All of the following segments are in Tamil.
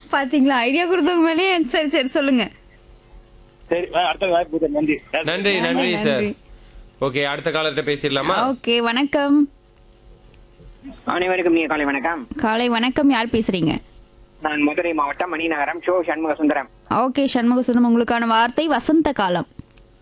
பாத்தீங்களா ஐடியா கொடுத்தவங்க மேலேயே சரி சரி சொல்லுங்க சரி வா, அடுத்த வாய்ப்பு கொடுத்தேன். நன்றி நன்றி நன்றி சார் ஓகே அடுத்த காலர்கிட்ட பேசிடலாமா ஓகே வணக்கம் அனைவருக்கும் நீ காலை வணக்கம் காலை வணக்கம் யார் பேசுறீங்க நான் மதுரை மாவட்டம் மணிநகரம் ஷோ சண்முக சுந்தரம் ஓகே சண்முக சுந்தரம் உங்களுக்கான வார்த்தை வசந்த காலம்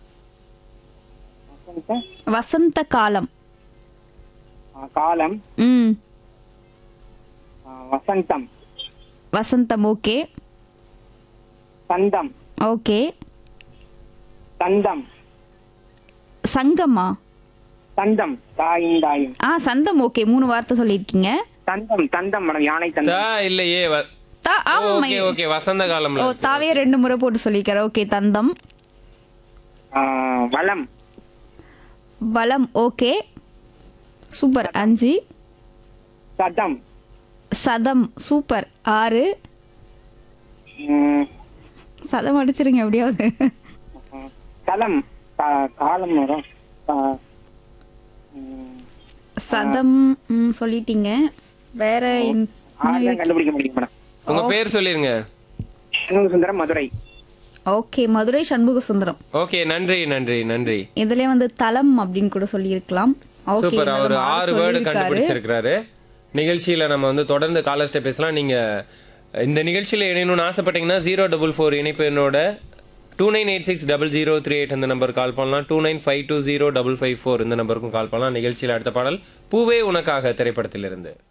வசந்த காலம் ஆ, காலம் ம் ஆ, வசந்தம் வசந்தம் ஓகே சந்தம் ஓகே தந்தம் சங்கமா தந்தம் தாயும் தாயும் ஆ சந்தம் ஓகே மூணு வார்த்தை சொல்லியிருக்கீங்க தந்தம் தந்தம் மேடம் யானை தா தந்தம் இல்லையே வ- தா ஆமா ஓகே ஓகே வசந்த ஓ காலம்ல தாவே ரெண்டு முறை போட்டு சொல்லியிருக்காரு ஓகே தந்தம் ஆ, வளம் வளம் ஓகே சூப்பர் அஞ்சு சதம் சதம் சூப்பர் ஆறு ம், சதம் அடிச்சிருங்க எப்படியாவது தலம் கா- காலம் வரும் கா- ம், சதம் ம், சொல்லிட்டீங்க வேற இன்- ஆறுதான் கண்டுபிடிக்க முடியும் மேடம் உங்க பேர் சொல்லிருங்க சண்முக சுந்தரம் மதுரை ஓகே மதுரை சண்முக சுந்தரம் ஓகே நன்றி நன்றி நன்றி இதுலயே வந்து தலம் அப்படின்னு கூட சொல்லியிருக்கலாம் ஓகே சூப்பர் அவர் நல்ல ஆறு mark வேர்டு சொல்லியிருக்காரு. கண்டுபிடிச்சிருக்காரு நிகழ்ச்சியில நம்ம வந்து தொடர்ந்து காலர்ஸ்ட பேசலாம் நீங்க இந்த நிகழ்ச்சியில இணையணும்னு ஆசைப்பட்டீங்கன்னா ஜீரோ டபுள் ஃபோர் இணைப்பு என்னோட two nine eight six double zero three eight இந்த நம்பர் கால் பண்ணலாம் two nine five two zero double five four இந்த நம்பருக்கும் கால் பண்ணலாம் நிகழ்ச்சியில் அடுத்த பாடல் பூவே உனக்காக திரைப்படத்திலிருந்து